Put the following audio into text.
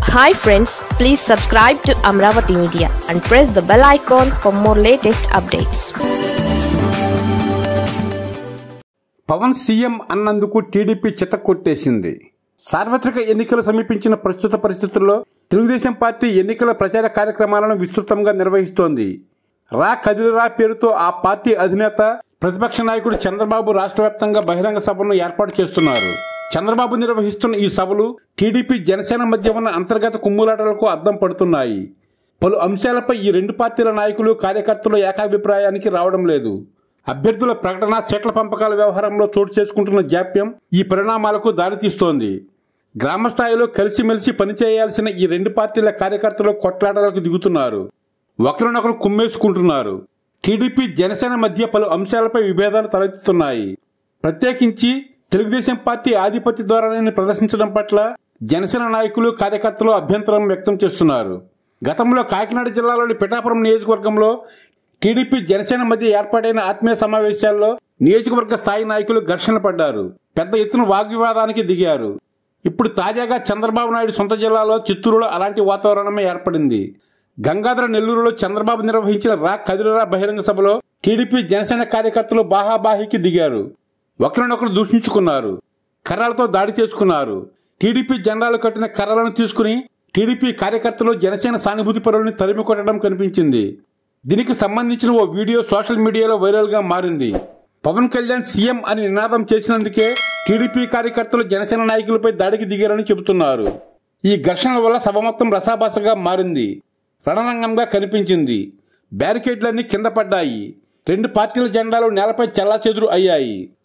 hi friends please subscribe to Amaravati media and press the bell icon for more latest updates Pavan CM అన్నందుకు TDP చిత్త కొట్టేసింది సార్వత్రిక ఎన్నికలు సమీపించిన ప్రస్తుత పరిస్థితుల్లో తెలుగుదేశం పార్టీ ఎన్నికల ప్రచార కార్యక్రమాలను విస్తృతంగా నిర్వహిస్తోంది రా కదిలిరా పేరుతో ఆ పార్టీ అధినేత ప్రతిపక్ష నాయకుడు చంద్రబాబు రాష్ట్ర వ్యాప్తంగా బహిరంగ సభలను ఏర్పాటు చేస్తున్నారు చంద్రబాబు నిర్వహిస్తున్న ఈ సభలు టీడీపీ జనసేన మధ్య ఉన్న అంతర్గత కుమ్ములాటలకు అద్దం పడుతున్నాయి పలు అంశాలపై ఈ రెండు పార్టీల నాయకులు కార్యకర్తలు ఏకాభిప్రాయానికి రావడం లేదు అభ్యర్థుల ప్రకటన సీట్ల పంపకాల వ్యవహారంలో చోటు చేసుకుంటున్న జాప్యం ఈ పరిణామాలకు దారితీస్తోంది గ్రామ స్థాయిలో కలిసిమెలిసి పనిచేయాల్సిన ఈ రెండు పార్టీల కార్యకర్తలు కొట్లాటలకు దిగుతున్నారు ఒకరినొకరు కుమ్మేసుకుంటున్నారు టీడీపీ జనసేన మధ్య పలు అంశాలపై విభేదాలు తలెత్తుతున్నాయి ప్రత్యేకించి తెలుగుదేశం పార్టీ ఆధిపత్య ధోరణిని ప్రదర్శించడం పట్ల జనసేన నాయకులు కార్యకర్తలు అభ్యంతరం వ్యక్తం చేస్తున్నారు గతంలో కాకినాడ జిల్లాలోని పిఠాపురం నియోజకవర్గంలో టీడీపీ జనసేన మధ్య ఏర్పాటైన ఆత్మీయ సమావేశాల్లో నియోజకవర్గ స్థాయి నాయకులు ఘర్షణ పడ్డారు పెద్ద ఎత్తున వాగ్వివాదానికి దిగారు ఇప్పుడు తాజాగా చంద్రబాబు నాయుడు సొంత జిల్లాలో చిత్తూరులో అలాంటి వాతావరణమే ఏర్పడింది గంగాధర నెల్లూరులో చంద్రబాబు నిర్వహించిన రా కదిరరా బహిరంగ సభలో టీడీపీ జనసేన కార్యకర్తలు బాహాబాహికి దిగారు ఒకరినొకరు దూషించుకున్నారు కర్రలతో దాడి చేసుకున్నారు టీడీపీ జెండాలు కట్టిన కర్రలను తీసుకుని టీడీపీ కార్యకర్తలు జనసేన సానుభూతి పరువుని తరిమి కొట్టడం కనిపించింది దీనికి సంబంధించిన ఓ వీడియో సోషల్ మీడియాలో వైరల్ గా మారింది పవన్ కళ్యాణ్ సీఎం అని నినాదం చేసినందుకే టీడీపీ కార్యకర్తలు జనసేన నాయకులపై దాడికి దిగారని చెబుతున్నారు ఈ ఘర్షణల వల్ల సభ మొత్తం రసాభాసగా మారింది రణరంగంగా కనిపించింది బ్యారికేడ్లన్నీ కింద పడ్డాయి రెండు పార్టీల జెండాలు నేలపై చెల్లాచెదురు అయ్యాయి